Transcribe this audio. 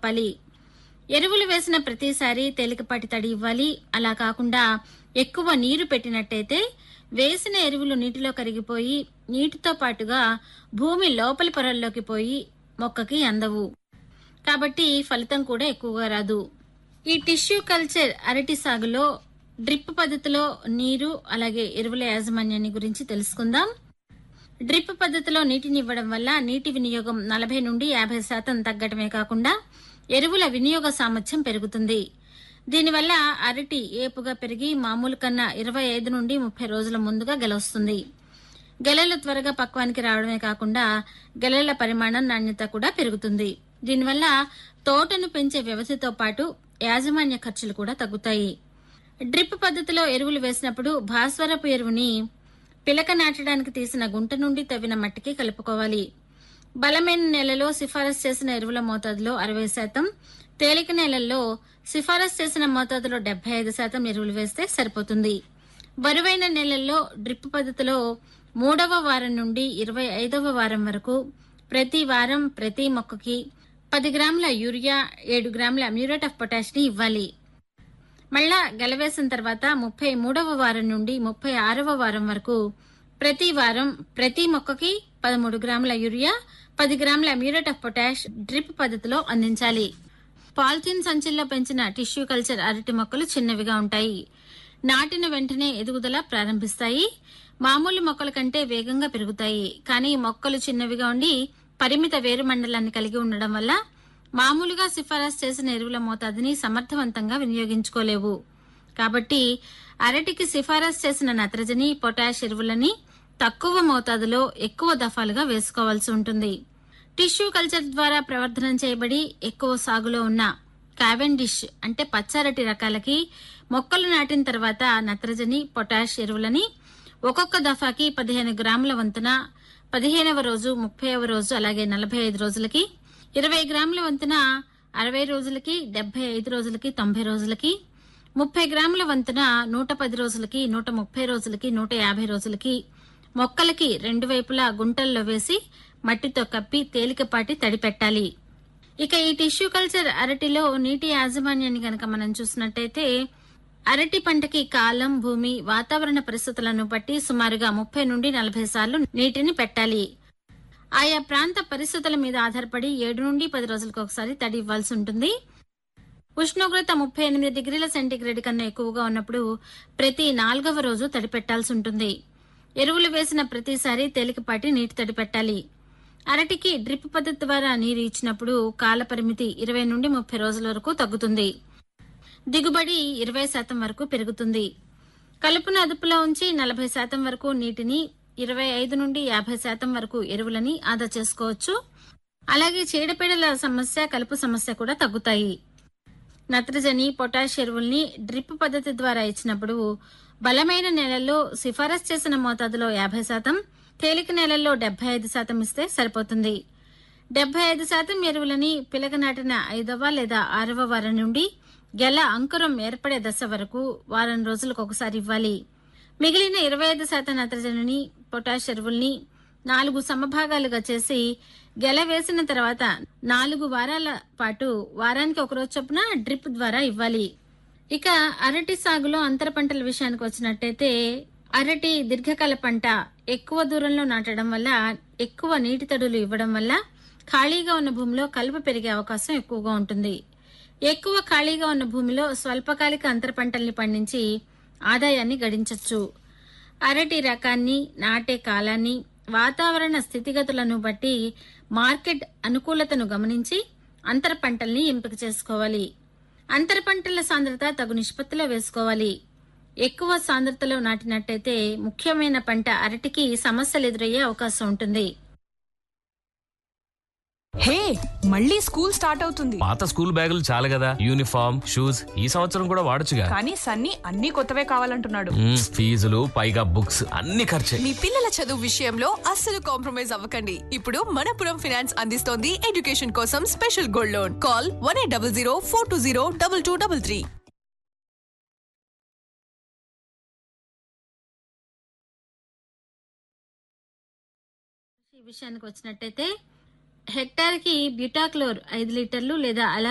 కప్పాలి ఎరువులు వేసిన ప్రతిసారి తేలికపాటి తడి ఇవ్వాలి అలా కాకుండా ఎక్కువ నీరు పెట్టినట్టయితే వేసిన ఎరువులు నీటిలో కరిగిపోయి నీటితో పాటుగా భూమి లోపలి పొరల్లోకి పోయి మొక్కకి అందవు కాబట్టి ఫలితం కూడా ఎక్కువగా రాదు ఈ టిష్యూ కల్చర్ అరటి సాగులో డ్రిప్ పద్ధతిలో నీరు అలాగే ఎరువుల యాజమాన్యాన్ని గురించి తెలుసుకుందాం డ్రిప్ పద్ధతిలో నీటిని ఇవ్వడం వల్ల నీటి వినియోగం నలభై నుండి యాభై శాతం తగ్గటమే కాకుండా ఎరువుల వినియోగ సామర్థ్యం పెరుగుతుంది దీనివల్ల అరటి ఏపుగా పెరిగి మామూలు కన్నా ఇరవై ఐదు నుండి ముప్పై రోజుల ముందుగా గెలవస్తుంది గెలలు త్వరగా పక్వానికి రావడమే కాకుండా గెలల పరిమాణం నాణ్యత కూడా పెరుగుతుంది దీనివల్ల తోటను పెంచే వ్యవధితో పాటు యాజమాన్య ఖర్చులు కూడా తగ్గుతాయి డ్రిప్ పద్ధతిలో ఎరువులు వేసినప్పుడు భాస్వరపు ఎరువుని పిలక నాటడానికి తీసిన గుంట నుండి తవ్విన మట్టికి కలుపుకోవాలి బలమైన నేలలో సిఫారసు చేసిన ఎరువుల మోతాదులో అరవై శాతం తేలిక నేలల్లో సిఫారసు చేసిన మోతాదులో డెబ్బై ఐదు శాతం ఎరువులు వేస్తే సరిపోతుంది బరువైన నేలల్లో డ్రిప్ పద్ధతిలో మూడవ వారం నుండి ఇరవై ఐదవ వారం వరకు ప్రతి వారం ప్రతి మొక్కకి పది గ్రాముల యూరియా ఏడు గ్రాముల మ్యూరేట్ ఆఫ్ పొటాష్ ని ఇవ్వాలి మళ్ళా గెలవేసిన తర్వాత ముప్పై మూడవ వారం నుండి ముప్పై ఆరవ వారం వరకు ప్రతి వారం ప్రతి మొక్కకి పదమూడు గ్రాముల యూరియా పది గ్రాముల మ్యూరేట్ ఆఫ్ పొటాష్ డ్రిప్ పద్ధతిలో అందించాలి పాలిథిన్ సంచుల్లో పెంచిన టిష్యూ కల్చర్ అరటి మొక్కలు చిన్నవిగా ఉంటాయి నాటిన వెంటనే ఎదుగుదల ప్రారంభిస్తాయి మామూలు మొక్కల కంటే వేగంగా పెరుగుతాయి కానీ మొక్కలు చిన్నవిగా ఉండి పరిమిత వేరు మండలాన్ని కలిగి ఉండడం వల్ల మామూలుగా సిఫారసు చేసిన ఎరువుల మోతాదుని సమర్థవంతంగా వినియోగించుకోలేవు కాబట్టి అరటికి సిఫారసు చేసిన నత్రజని పొటాష్ ఎరువులని తక్కువ మోతాదులో ఎక్కువ దఫాలుగా వేసుకోవాల్సి ఉంటుంది టిష్యూ కల్చర్ ద్వారా ప్రవర్ధనం చేయబడి ఎక్కువ సాగులో ఉన్న కావెండిష్ అంటే పచ్చరటి రకాలకి మొక్కలు నాటిన తర్వాత నత్రజని పొటాష్ ఎరువులని ఒక్కొక్క దఫాకి పదిహేను గ్రాముల వంతున పదిహేనవ రోజు ముప్పైవ రోజు అలాగే నలభై ఐదు రోజులకి ఇరవై గ్రాముల వంతున అరవై రోజులకి డెబ్బై ఐదు రోజులకి తొంభై రోజులకి ముప్పై గ్రాముల వంతున నూట పది రోజులకి నూట ముప్పై రోజులకి నూట యాభై రోజులకి మొక్కలకి రెండు వైపులా గుంటల్లో వేసి మట్టితో కప్పి తేలికపాటి తడి పెట్టాలి ఇక ఈ టిష్యూ కల్చర్ అరటిలో నీటి యాజమాన్యాన్ని గనక మనం చూసినట్టయితే అరటి పంటకి కాలం భూమి వాతావరణ పరిస్థితులను బట్టి సుమారుగా ముప్పై నుండి నలభై సార్లు నీటిని పెట్టాలి ఆయా ప్రాంత పరిస్థితుల మీద ఆధారపడి ఏడు నుండి పది రోజులకు ఒకసారి తడి ఇవ్వాల్సి ఉంటుంది ఉష్ణోగ్రత ముప్పై ఎనిమిది డిగ్రీల సెంటీగ్రేడ్ కన్నా ఎక్కువగా ఉన్నప్పుడు ప్రతి నాలుగవ రోజు తడి పెట్టాల్సి ఉంటుంది ఎరువులు వేసిన ప్రతిసారి తేలికపాటి నీటి తడి పెట్టాలి అరటికి డ్రిప్ పద్ధతి ద్వారా నీరు ఇచ్చినప్పుడు కాల పరిమితి ఇరవై నుండి ముప్పై రోజుల వరకు తగ్గుతుంది దిగుబడి ఇరవై శాతం వరకు పెరుగుతుంది కలుపును అదుపులో ఉంచి నలభై శాతం వరకు నీటిని ఇరవై ఐదు నుండి యాభై శాతం వరకు ఎరువులని ఆదా చేసుకోవచ్చు అలాగే చీడపీడల సమస్య కలుపు సమస్య కూడా తగ్గుతాయి నత్రజని పొటాష్ ఎరువుల్ని డ్రిప్ పద్ధతి ద్వారా ఇచ్చినప్పుడు బలమైన నేలల్లో సిఫారసు చేసిన మోతాదులో యాభై శాతం తేలిక నేలల్లో డెబ్బై ఐదు శాతం ఇస్తే సరిపోతుంది డెబ్బై ఐదు శాతం ఎరువులని పిలక నాటిన ఐదవ లేదా ఆరవ వారం నుండి గెల అంకురం ఏర్పడే దశ వరకు వారం రోజులకు ఒకసారి ఇవ్వాలి మిగిలిన ఇరవై ఐదు శాతం నత్రజనిని పొటాష్ ఎరువుల్ని నాలుగు సమభాగాలుగా చేసి గెల వేసిన తర్వాత నాలుగు వారాల పాటు వారానికి ఒక రోజు చొప్పున డ్రిప్ ద్వారా ఇవ్వాలి ఇక అరటి సాగులో అంతర పంటల విషయానికి వచ్చినట్టయితే అరటి దీర్ఘకాల పంట ఎక్కువ దూరంలో నాటడం వల్ల ఎక్కువ నీటి తడులు ఇవ్వడం వల్ల ఖాళీగా ఉన్న భూమిలో కలుపు పెరిగే అవకాశం ఎక్కువగా ఉంటుంది ఎక్కువ ఖాళీగా ఉన్న భూమిలో స్వల్పకాలిక అంతర పంటల్ని పండించి ఆదాయాన్ని గడించవచ్చు అరటి రకాన్ని నాటే కాలాన్ని వాతావరణ స్థితిగతులను బట్టి మార్కెట్ అనుకూలతను గమనించి అంతర పంటల్ని ఎంపిక చేసుకోవాలి అంతర పంటల సాంద్రత తగు నిష్పత్తిలో వేసుకోవాలి ఎక్కువ సాంద్రతలో నాటినట్టయితే ముఖ్యమైన పంట అరటికి సమస్యలు ఎదురయ్యే అవకాశం ఉంటుంది హే మళ్ళీ స్కూల్ స్టార్ట్ అవుతుంది పాత స్కూల్ బ్యాగులు చాలు కదా యూనిఫామ్ షూస్ ఈ సంవత్సరం కూడా వాడొచ్చుగా కానీ సన్నీ అన్ని కొత్తవే కావాలంటున్నాడు మ్మ్, ఫీజులు పైగా బుక్స్ అన్ని ఖర్చే మీ పిల్లల చదువు విషయంలో అస్సలు కాంప్రమైజ్ అవ్వకండి ఇప్పుడు మనపురం ఫైనాన్స్ అందిస్తోంది ఎడ్యుకేషన్ కోసం special gold loan call one eight double zero four two zero double two double three ఈ విషయానికి వచ్చినట్టయితే హెక్టార్ కి బ్యూటాక్లోర్ ఐదు లీటర్లు లేదా అలా